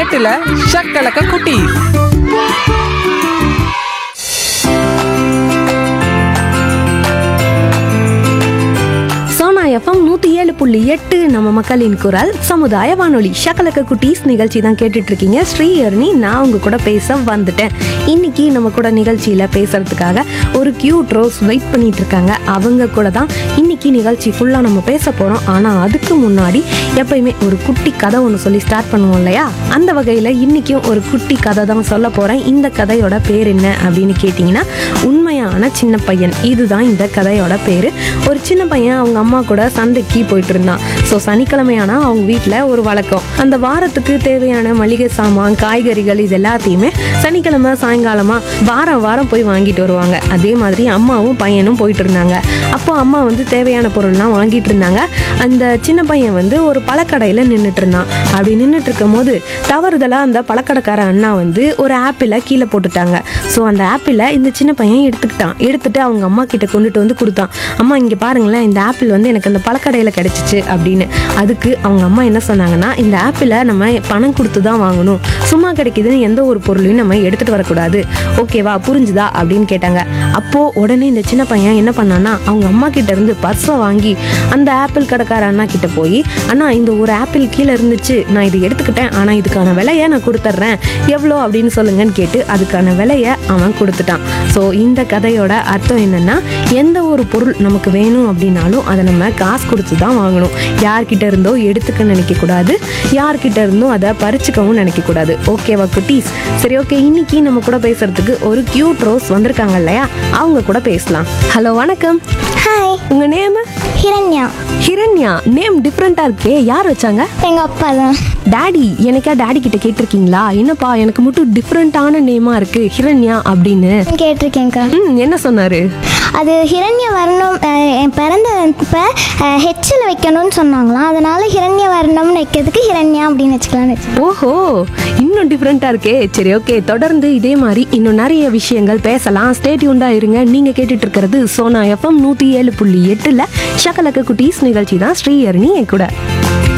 எட்டுல ஷக்கலக்க குட்டி சோனா எஃப்எம் நூற்றி ஏழு புள்ளி எட்டு நம்ம மக்களின் குரல் சமுதாய வானொலி ஷக்கலக்க குட்டீஸ் நிகழ்ச்சி தான் கேட்டுட்டு இருக்கீங்க ஸ்ரீஹரணி நான் உங்க கூட பேச வந்துட்டேன் இன்னைக்கு நம்ம கூட நிகழ்ச்சியில் பேசுறதுக்காக ஒரு கியூட் ரோஸ் வெயிட் பண்ணிட்டு இருக்காங்க அவங்க கூட தான் இன்னைக்கு நிகழ்ச்சி ஃபுல்லாக நம்ம பேச போகிறோம் ஆனால் அதுக்கு முன்னாடி எப்பயுமே ஒரு குட்டி கதை ஒன்று சொல்லி ஸ்டார்ட் பண்ணுவோம் இல்லையா அந்த வகையில் இன்னைக்கும் ஒரு குட்டி கதை தான் சொல்ல போகிறேன் இந்த கதையோட பேர் என்ன அப்படின்னு கேட்டிங்கன்னா உண்மையான சின்ன பையன் இதுதான் இந்த கதையோட பேர் ஒரு சின்ன பையன் அவங்க அம்மா கூட சந்தைக்கு போயிட்டு இருந்தான் ஸோ சனிக்கிழமையானா அவங்க வீட்டில் ஒரு வழக்கம் அந்த வாரத்துக்கு தேவையான மளிகை சாமான் காய்கறிகள் இது எல்லாத்தையுமே சனிக்கிழமை சாயங்காலமா வாரம் வாரம் போய் வாங்கிட்டு வருவாங்க அதே மாதிரி அம்மாவும் பையனும் போயிட்டு இருந்தாங்க அப்போ அம்மா வந்து தேவையான பொருள்லாம் வாங்கிட்டு இருந்தாங்க அந்த சின்ன பையன் வந்து ஒரு பழக்கடையில் நின்றுட்டு இருந்தான் அப்படி நின்றுட்டு இருக்கும் போது தவறுதலாக அந்த பழக்கடைக்கார அண்ணா வந்து ஒரு ஆப்பிளை கீழே போட்டுட்டாங்க ஸோ அந்த ஆப்பிளை இந்த சின்ன பையன் எடுத்துக்கிட்டான் எடுத்துட்டு அவங்க அம்மா கிட்ட கொண்டுட்டு வந்து கொடுத்தான் அம்மா இங்கே பாருங்களேன் இந்த ஆப்பிள் வந்து எனக்கு அந்த பழக்கடையில் கிடைச்சிச்சு அப்படின்னு அதுக்கு அவங்க அம்மா என்ன சொன்னாங்கன்னா இந்த ஆப்பிளை நம்ம பணம் கொடுத்து தான் வாங்கணும் சும்மா கிடைக்குதுன்னு எந்த ஒரு பொருளையும் நம்ம எடுத்துட்டு வரக்கூடாது ஓகேவா புரிஞ்சுதா அப்படின்னு கேட்டாங்க அப்போ உடனே இந்த சின்ன பையன் என்ன பண்ணான்னா அவங்க அம்மா கிட்ட இருந்து பர்ஸை வாங்கி அந்த ஆப்பிள் கடைக்கார அண்ணா கிட்ட போய் அண்ணா இந்த ஒரு ஆப்பிள் கீழே இருந்துச்சு நான் இது எடுத்துக்கிட்டேன் ஆனால் இதுக்கான விலையை நான் கொடுத்துட்றேன் எவ்வளோ அப்படின்னு சொல்லுங்கன்னு கேட்டு அதுக்கான விலையை அவன் கொடுத்துட்டான் ஸோ இந்த கதையோட அர்த்தம் என்னன்னா எந்த ஒரு பொருள் நமக்கு வேணும் அப்படின்னாலும் அதை நம்ம காசு கொடுத்து தான் வாங்கணும் யார்கிட்ட இருந்தோ எடுத்துக்க நினைக்கக்கூடாது யார்கிட்ட இருந்தோ அதை பறிச்சுக்கவும் நினைக்கக்கூடாது ஓகேவா குட்டீஸ் சரி ஓகே இன்னைக்கு நம்ம கூட பேசுறதுக்கு ஒரு கியூட் ரோஸ் வந்திருக்காங்க இல்லையா அவங்க கூட பேசலாம் ஹலோ வணக்கம் ஹாய் உங்க நேம் ஹிரண்யா ஹிரண்யா நேம் டிஃப்ரெண்டா இருக்கே யார் வச்சாங்க எங்கள் அப்பா தான் டாடி எனக்கா டாடி கிட்ட கேட்டிருக்கீங்களா என்னப்பா எனக்கு மட்டும் டிஃப்ரெண்டான நேமா இருக்கு ஹிரண்யா அப்படின்னு கேட்டிருக்கேன்க்கா ம் என்ன சொன்னாரு அது ஹிரண்ய வர்ணம் அஹ், என் பிறந்த இப்போ ஹெச்சில் வைக்கணும்னு சொன்னாங்களாம் அதனால ஹிரண்ய வர்ணம்னு வைக்கிறதுக்கு ஹிரண்யா அப்படின்னு வச்சுக்கலாம்னு வச்சேன் ஓஹோ இன்னும் டிஃப்ரெண்டா இருக்கே சரி ஓகே தொடர்ந்து இதே மாதிரி இன்னும் நிறைய விஷயங்கள் பேசலாம் ஸ்டேட்யூண்டா இருங்க நீங்க கேட்டுட்டு இருக்கிறது சோனா எஃப்எம் நூத்தி ஏழு புள்ளி எட்டுல ஷக்கலக்க குட்டீஸ் நிகழ்ச்சி தான் ஸ்ரீஹரணி என் கூட